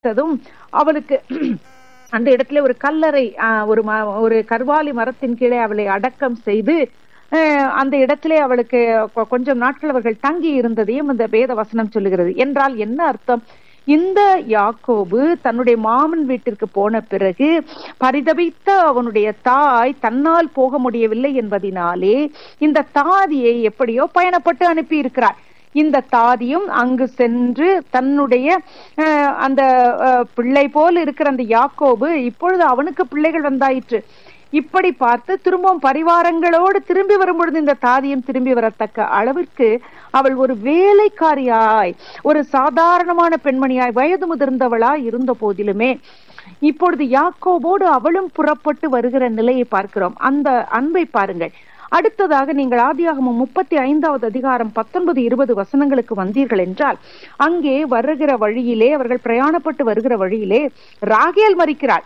மறித்ததும் அவளுக்கு அந்த இடத்துல ஒரு கல்லறை ஆஹ், ஒரு ம- ஒரு கர்வாலி மரத்தின் கீழே அவளை அடக்கம் செய்து ஆஹ், அந்த இடத்திலே அவளுக்கு கொ- கொஞ்சம் நாட்கள் அவர்கள் தங்கி இருந்ததையும் அந்த வேத வசனம் சொல்லுகிறது என்றால் என்ன அர்த்தம் இந்த யாக்கோபு தன்னுடைய மாமன் வீட்டிற்கு போன பிறகு பரிதபித்த அவனுடைய தாய் தன்னால் போக முடியவில்லை என்பதினாலே இந்த தாதியை எப்படியோ பயணப்பட்டு அனுப்பி இருக்கிறார் இந்த தாதியும் அங்கு சென்று தன்னுடைய அஹ், அந்த அஹ், பிள்ளை போல் இருக்கிற அந்த யாக்கோபு இப்பொழுது அவனுக்கு பிள்ளைகள் வந்தாயிற்று இப்படி பார்த்து திரும்பவும் பரிவாரங்களோடு திரும்பி வரும்பொழுது இந்த தாதியும் திரும்பி வரத்தக்க அளவிற்கு அவள் ஒரு வேலைக்காரியாய் ஒரு சாதாரணமான பெண்மணியாய் வயது முதிர்ந்தவளாய் இருந்த போதிலுமே இப்பொழுது யாக்கோபோடு அவளும் புறப்பட்டு வருகிற நிலையை பார்க்கிறோம் அந்த அன்பை பாருங்கள் அடுத்ததாக நீங்கள் ஆதியாகமம் முப்பத்தி ஐந்தாவது அதிகாரம் பத்தொன்பது இருபது வசனங்களுக்கு வந்தீர்கள் என்றால் அங்கே வருகிற வழியிலே அவர்கள் பிரயாணப்பட்டு வருகிற வழியிலே ராகேல் மறிக்கிறாள்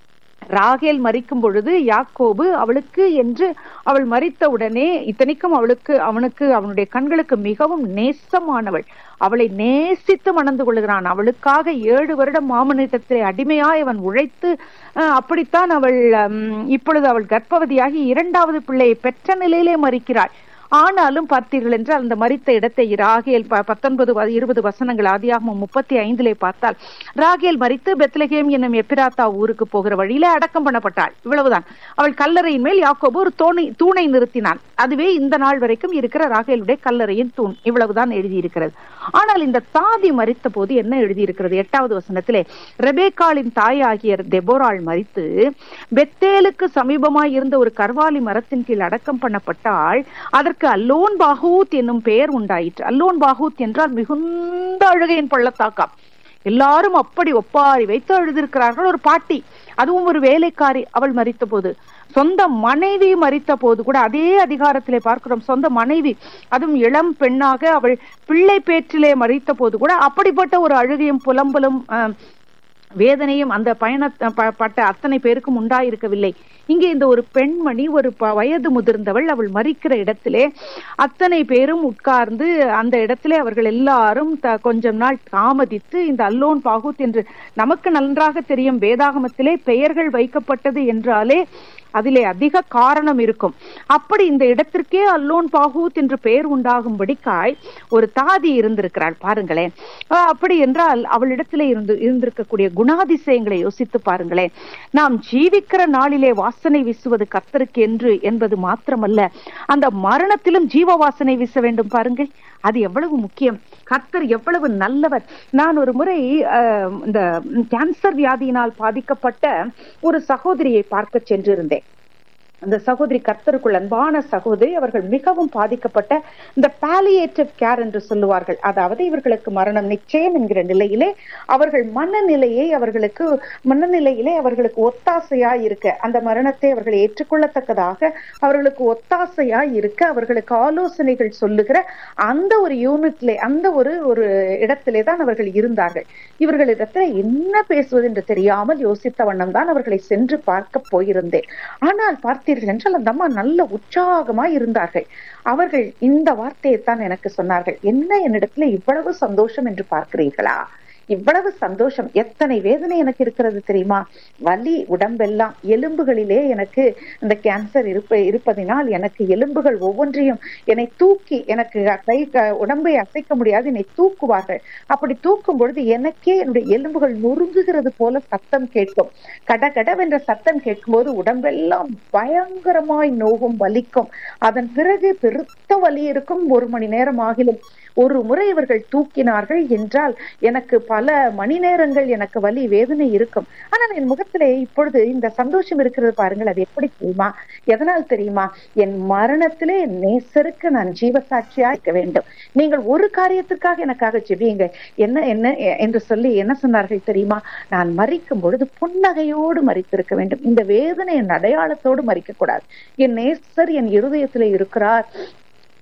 ராகேல் மறிக்கும் பொழுது யாக்கோபு அவளுக்கு என்று அவள் மறித்த உடனே இத்தனைக்கும் அவளுக்கு அவனுக்கு அவனுடைய கண்களுக்கு மிகவும் நேசமானவள் அவளை நேசித்து மணந்து கொள்கிறான் அவளுக்காக ஏழு வருடம் மாமனிடத்திலே அடிமையாய் அவன் உழைத்து அஹ், அப்படித்தான் அவள் ஹம், இப்பொழுது அவள் கர்ப்பவதியாகி இரண்டாவது பிள்ளையை பெற்ற நிலையிலே மறிக்கிறாள் ஆனாலும் பார்த்தீர்கள் என்றால் அந்த மரித்த இடத்தை ராகேல் ப- பத்தொன்பது வ- இருபது வசனங்கள் ஆதியாகமம் முப்பத்தி ஐந்திலே பார்த்தால் ராகேல் மரித்து பெத்லகேம் என்னும் எப்பிராத்தா ஊருக்கு போகிற வழியிலே அடக்கம் பண்ணப்பட்டாள் இவ்வளவுதான் அவள் கல்லறையின் மேல் யாக்கோபு ஒரு தோணை தூணை நிறுத்தினான் அதுவே இந்த நாள் வரைக்கும் இருக்கிற ராகேலுடைய கல்லறையின் தூண் இவ்வளவுதான் எழுதியிருக்கிறது ஆனால் இந்த தாதி மரித்த போது என்ன எழுதியிருக்கிறது எட்டாவது வசனத்திலே ரெபேக்காளின் தாயாகிய தெபோராள் மரித்து பெத்தேலுக்கு சமீபமாய் இருந்த ஒரு கர்வாலி மரத்தின் கீழ் அடக்கம் பண்ணப்பட்டால் அதற்கு அல்லோன் பாகூத் என்னும் பெயர் உண்டாயிற்று அல்லோன் பாகூத் என்றால் மிகுந்த அழுகையின் பள்ளத்தாக்கம் எல்லாரும் அப்படி ஒப்பாரி வைத்து அழுதிருக்கிறார்கள் ஒரு பாட்டி அதுவும் ஒரு வேலைக்காரி அவள் மரித்த போது சொந்த மனைவி மரித்த போது கூட அதே அதிகாரத்திலே பார்க்கிறோம் சொந்த மனைவி அதுவும் இளம் பெண்ணாக அவள் பிள்ளை பேற்றிலே மரித்த போது கூட அப்படிப்பட்ட ஒரு அழுகையும் புலம்பலும் ஆஹ், வேதனையும் அந்த பயண ப- பட்ட அத்தனை பேருக்கும் உண்டாயிருக்கவில்லை இங்கே இந்த ஒரு பெண்மணி ஒரு ப- வயது முதிர்ந்தவள் அவள் மறிக்கிற இடத்திலே அத்தனை பேரும் உட்கார்ந்து அந்த இடத்திலே அவர்கள் எல்லாரும் த- கொஞ்சம் நாள் தாமதித்து இந்த அல்லோன் பாகூத் என்று நமக்கு நன்றாக தெரியும் வேதாகமத்திலே பெயர்கள் வைக்கப்பட்டது என்றாலே அதிலே அதிக காரணம் இருக்கும் அப்படி இந்த இடத்திற்கே அல்லோன் பாகூத் என்று பெயர் உண்டாகும்படிக்காய் ஒரு தாதி இருந்திருக்கிறாள் பாருங்களேன் ஆஹ் அப்படி என்றால் அவளிடத்திலே இருந்து இருந்திருக்கக்கூடிய குணாதிசயங்களை யோசித்து பாருங்களேன் நாம் ஜீவிக்கிற நாளிலே வாசனை வீசுவது கர்த்தருக்கு என்று என்பது மாத்திரமல்ல அந்த மரணத்திலும் ஜீவ வாசனை வீச வேண்டும் பாருங்கள் அது எவ்வளவு முக்கியம் கர்த்தர் எவ்வளவு நல்லவர் நான் ஒரு முறை ஆஹ், இந்த கேன்சர் வியாதியினால் பாதிக்கப்பட்ட ஒரு சகோதரியை பார்க்க சென்றிருந்தேன் அந்த சகோதரி கர்த்தருக்குள் அன்பான சகோதரி அவர்கள் மிகவும் பாதிக்கப்பட்ட இந்த பாலியேட்டிவ் கேர் என்று சொல்லுவார்கள் அதாவது இவர்களுக்கு மரணம் நிச்சயம் என்கிற நிலையிலே அவர்கள் மனநிலையை அவர்களுக்கு மனநிலையிலே அவர்களுக்கு ஒத்தாசையாய் இருக்க அந்த மரணத்தை அவர்கள் ஏற்றுக்கொள்ளத்தக்கதாக அவர்களுக்கு ஒத்தாசையாய் இருக்க அவர்களுக்கு ஆலோசனைகள் சொல்லுகிற அந்த ஒரு யூனிட்ல அந்த ஒரு ஒரு இடத்திலே தான் அவர்கள் இருந்தார்கள் இவர்களிடத்துல என்ன பேசுவது என்று தெரியாமல் யோசித்த வண்ணம் தான் அவர்களை சென்று பார்க்க போயிருந்தேன் ஆனால் பார்த்தீர்கள் என்றால் அந்த அம்மா நல்ல உற்சாகமாய் இருந்தார்கள் அவர்கள் இந்த வார்த்தையை தான் எனக்கு சொன்னார்கள் என்ன என்னிடத்துல இவ்வளவு சந்தோஷம் என்று பார்க்கிறீர்களா இவ்வளவு சந்தோஷம் எத்தனை வேதனை எனக்கு இருக்கிறது தெரியுமா வலி உடம்பெல்லாம் எலும்புகளிலே எனக்கு இந்த கேன்சர் இருப்ப இருப்பதினால் எனக்கு எலும்புகள் ஒவ்வொன்றையும் என்னை தூக்கி எனக்கு கை க- உடம்பை அசைக்க முடியாது என்னை தூக்குவார்கள் அப்படி தூக்கும் பொழுது எனக்கே என்னுடைய எலும்புகள் நொறுங்குகிறது போல சத்தம் கேட்கும் கடகடவென்ற சத்தம் கேட்கும்போது உடம்பெல்லாம் பயங்கரமாய் நோகும் வலிக்கும் அதன் பிறகு பெருத்த வலி இருக்கும் ஒரு மணி நேரம் ஆகிலும் ஒரு முறை இவர்கள் தூக்கினார்கள் என்றால் எனக்கு பல மணி நேரங்கள் எனக்கு வலி வேதனை இருக்கும் ஆனால் என் முகத்திலே இப்பொழுது இந்த சந்தோஷம் இருக்கிறது பாருங்கள் அது எப்படி தெரியுமா எதனால் தெரியுமா என் மரணத்திலே என் நேசருக்கு நான் ஜீவசாட்சியா இருக்க வேண்டும் நீங்கள் ஒரு காரியத்திற்காக எனக்காக ஜெபியுங்க என்ன என்ன எ- என்று சொல்லி என்ன சொன்னார்கள் தெரியுமா நான் மறிக்கும் பொழுது புன்னகையோடு மறித்திருக்க வேண்டும் இந்த வேதனை என் அடையாளத்தோடு மறிக்க கூடாது என் நேசர் என் இருதயத்திலே இருக்கிறார்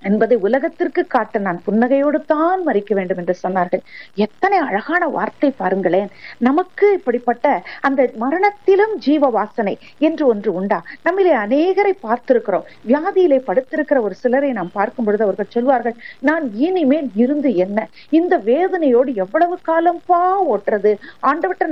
என்பதை உலகத்திற்கு காட்ட நான் புன்னகையோடு தான் மறிக்க வேண்டும் என்று சொன்னார்கள் எத்தனை அழகான வார்த்தை பாருங்களேன் நமக்கு இப்படிப்பட்ட அந்த மரணத்திலும் ஜீவ வாசனை என்று ஒன்று உண்டா நம்மிலே அநேகரை பார்த்திருக்கிறோம் வியாதியிலே படுத்திருக்கிற ஒரு சிலரை நாம் பார்க்கும் பொழுது அவர்கள் சொல்வார்கள் நான் இனிமேல் இருந்து என்ன இந்த வேதனையோடு எவ்வளவு காலம் பா ஓட்டுறது ஆண்டவட்ட